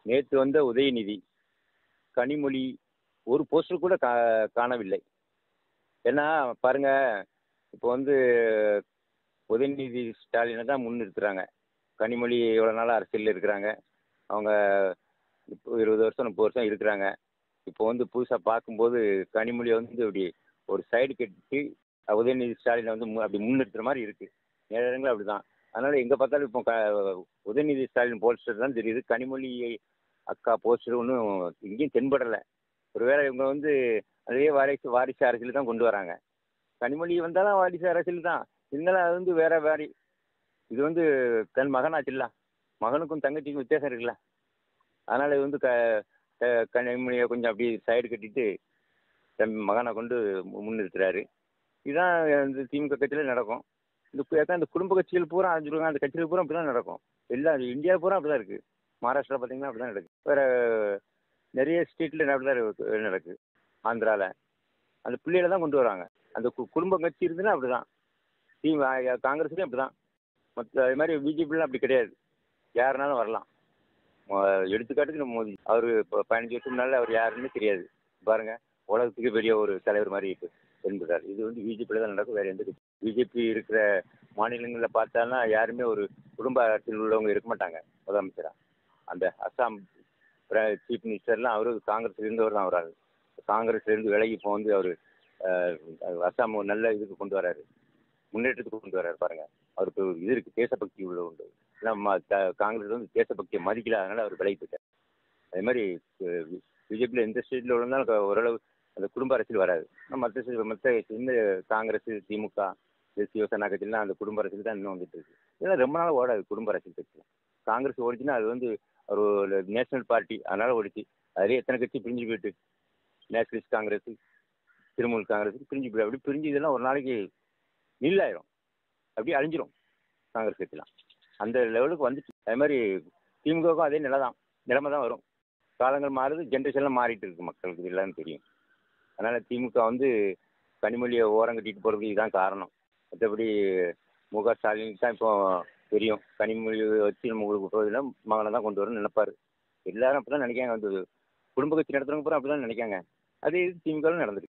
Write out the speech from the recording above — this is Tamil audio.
நேற்று வந்த உதயநிதி கனிமொழி ஒரு போஸ்டர் கூட கா காணவில்லை ஏன்னா பாருங்க இப்போ வந்து உதயநிதி ஸ்டாலினை தான் முன்னிறுத்துறாங்க கனிமொழி எவ்வளோ நாளாக அரசியலில் இருக்கிறாங்க அவங்க இப்போ இருபது வருஷம் முப்பது வருஷம் இருக்கிறாங்க இப்போ வந்து புதுசாக பார்க்கும்போது கனிமொழியை வந்து இப்படி ஒரு சைடு கட்டி உதயநிதி ஸ்டாலினை வந்து மு- அப்படி முன்னிறுத்துற மாதிரி இருக்குது நேரங்களில் அப்படி தான் அதனால் எங்கே பார்த்தாலும் இப்போ க உதயநிதி ஸ்டாலின் போஸ்டர் தான் தெரியுது கனிமொழி அக்கா போஸ்டர் ஒன்றும் எங்கேயும் தென்படலை ஒருவேளை இவங்க வந்து அதே வாரிசு வாரிசு அரசியல் தான் கொண்டு வராங்க கனிமொழி வந்தாலும் வாரிசு அரசியல் தான் இருந்தாலும் அது வந்து வேற வேறு இது வந்து தன் மகனாச்சுல்ல மகனுக்கும் தங்கச்சிக்கும் வித்தியாசம் இருக்குல்ல அதனால் இது வந்து க க- கனிமொழியை கொஞ்சம் அப்படி சைடு கட்டிட்டு தன் மகனை கொண்டு மு- முன்னிறுத்துறாரு இதுதான் இந்த திமுக கட்சியில் நடக்கும் இந்த கு- அதான் இந்த குடும்ப கட்சிகள் பூரா அழிஞ்சிருவாங்க அந்த கட்சிகள் பூரா அப்படி தான் நடக்கும் எல்லா இந்தியா பூரா அப்படி தான் இருக்குது மகாராஷ்டிரா பார்த்தீங்கன்னா அப்படி தான் நடக்குது வேறு நிறைய ஸ்டேட்டில் அப்படி தான் இருக்கு- நடக்குது ஆந்திராவில் அந்த பிள்ளைகளை தான் கொண்டு வராங்க அந்த கு- குடும்ப கட்சி இருந்துன்னா அப்படி தான் தி காங்கிரஸ்லேயும் அப்படி தான் மற்ற அது மாதிரி பிஜேபிலாம் அப்படி கிடையாது யாருனாலும் வரலாம் மொ- எடுத்துக்காட்டுக்கு நம்ம மோடி அவர் இப்போ பதினஞ்சு வருஷம் முன்னால் அவர் யாருன்னு தெரியாது பாருங்க உலகத்துக்கு பெரிய ஒரு தலைவர் மாதிரி இப்போ என்பதார் இது வந்து பிஜேபியில் தான் நடக்கும் வேறு எந்த கட்சி பிஜேபி இருக்கிற மாநிலங்களில் பார்த்தாலும் யாருமே ஒரு குடும்ப அரசியல் உள்ளவங்க இருக்க மாட்டாங்க முதலமைச்சராக அந்த அஸ்ஸாம் சீஃப் மினிஸ்டர்லாம் அவரு காங்கிரஸ்ல இருந்தவர் தான் வராரு காங்கிரஸ்ல இருந்து விலகி இப்போ வந்து அவர் அஸ்ஸாம் ஒரு நல்ல இதுக்கு கொண்டு வராரு முன்னேற்றத்துக்கு கொண்டு வராரு பாருங்க அவருக்கு ஒரு இது இருக்கு தேசபக்தி உள்ள உண்டு நம்ம த- காங்கிரஸ் வந்து தேசபக்தியை மதிக்கல அதனால அவர் விலகி போயிட்டார் அதே மாதிரி பிஜேபியில் எந்த ஸ்டேட்டில் இருந்தாலும் க- ஓரளவு அந்த குடும்ப அரசியல் வராது மற்ற மற்ற இந்த காங்கிரஸ் திமுக இந்த சிவசேனா கட்சிலாம் அந்த குடும்ப அரசியல் தான் இன்னும் வந்துட்டு இருக்கு இதெல்லாம் ரொம்ப நாள் ஓடாது குடும்ப அரசியல் கட்சி காங்கிரஸ் ஓடிச்சுன்னா அது வந்து ஒரு நேஷனல் பார்ட்டி அதனால ஓடிச்சு அதுலேயே எத்தனை கட்சி பிரிஞ்சு போயிட்டு நேஷனலிஸ்ட் காங்கிரஸ் திரிணாமுல் காங்கிரஸ் பிரிஞ்சு போயிடும் அப்படி பிரிஞ்சு இதெல்லாம் ஒரு நாளைக்கு நில்லாயிரும் அப்படியே அழிஞ்சிரும் காங்கிரஸ் கட்சிலாம் அந்த லெவலுக்கு வந்துச்சு அதே மாதிரி திமுகவுக்கும் அதே நிலை தான் நிலைமை தான் வரும் காலங்கள் மாறுது ஜென்ரேஷன்லாம் மாறிட்டு இருக்கு மக்களுக்கு இது எல்லாமே தெரியும் அதனால் திமுக வந்து கனிமொழியை ஓரம் கட்டிட்டு போகிறதுக்கு இதுதான் காரணம் மற்றபடி மு க ஸ்டாலினுக்கு தான் இப்போ தெரியும் கனிமொழி வச்சு நம்ம உங்களுக்கு விட்டுறதில்ல மகனை தான் கொண்டு வரணும்னு நினைப்பாரு எல்லாரும் அப்படி தான் நினைக்காங்க வந்து குடும்ப கட்சி நடத்துறவங்க பூரா அப்படி தான் நினைக்காங்க அதே இது திமுகவும் நடந்திருக்கு